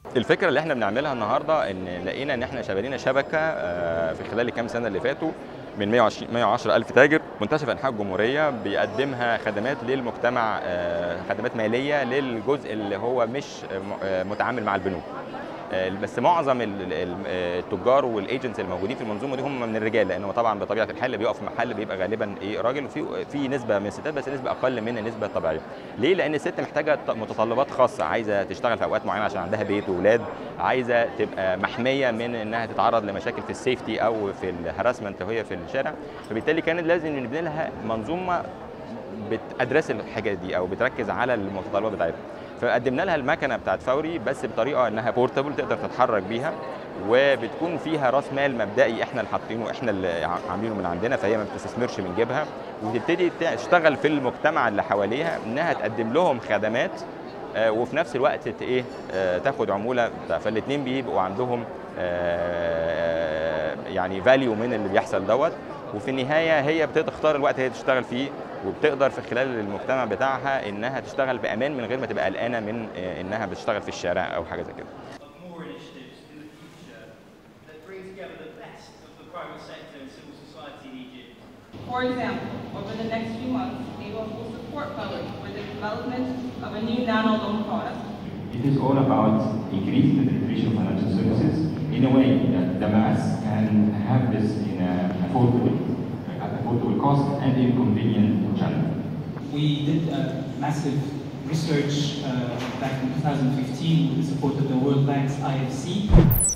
الفكره اللي احنا بنعملها النهارده ان لقينا ان احنا شبالينا شبكه آه، في خلال الكام سنه اللي فاتوا من 120 110 الف تاجر منتشر في انحاء الجمهوريه بيقدمها خدمات للمجتمع آه، خدمات ماليه للجزء اللي هو مش آه، متعامل مع البنوك آه، بس معظم ال- ال- آه، التجار والايجنتس الموجودين في المنظومه دي هم من الرجال لانه طبعا بطبيعه الحال اللي بيقف في محل بيبقى غالبا ايه راجل وفي في نسبه من الستات بس نسبه اقل من النسبه الطبيعيه ليه لان الست محتاجه ط- متطلبات خاصه عايزه تشتغل في اوقات معينه عشان عندها بيت واولاد عايزه تبقى محميه من انها تتعرض لمشاكل في السيفتي او في الهراسمنت وهي في الشارع فبالتالي كانت لازم نبني لها منظومه بتدرس الحاجات دي او بتركز على المتطلبات بتاعتها فقدمنا لها المكنه بتاعت فوري بس بطريقه انها بورتبل تقدر تتحرك بيها وبتكون فيها راس مال مبدئي احنا اللي حاطينه احنا اللي ع- عاملينه من عندنا فهي ما بتستثمرش من جيبها وتبتدي تع- تشتغل في المجتمع اللي حواليها انها تقدم لهم خدمات آه، وفي نفس الوقت ت- ايه آه، تاخد عموله بتاع فالاثنين بيبقوا عندهم آه، يعني فاليو من اللي بيحصل دوت وفي النهايه هي بتختار الوقت هي تشتغل فيه وبتقدر في خلال المجتمع بتاعها انها تشتغل بامان من غير ما تبقى قلقانه من آه، انها بتشتغل في الشارع او حاجه زي كده of more initiatives in the future that bring together the best of the private sector and civil society in Egypt. For example, over the next few months, NABO will support Fowler with the development of a new nano loan product It is all about increasing the penetration of financial services in a way that the mass can have this in a affordable, at affordable cost and in convenient channel. We did a massive research uh, back in 2015 with the support of the World Bank's IFC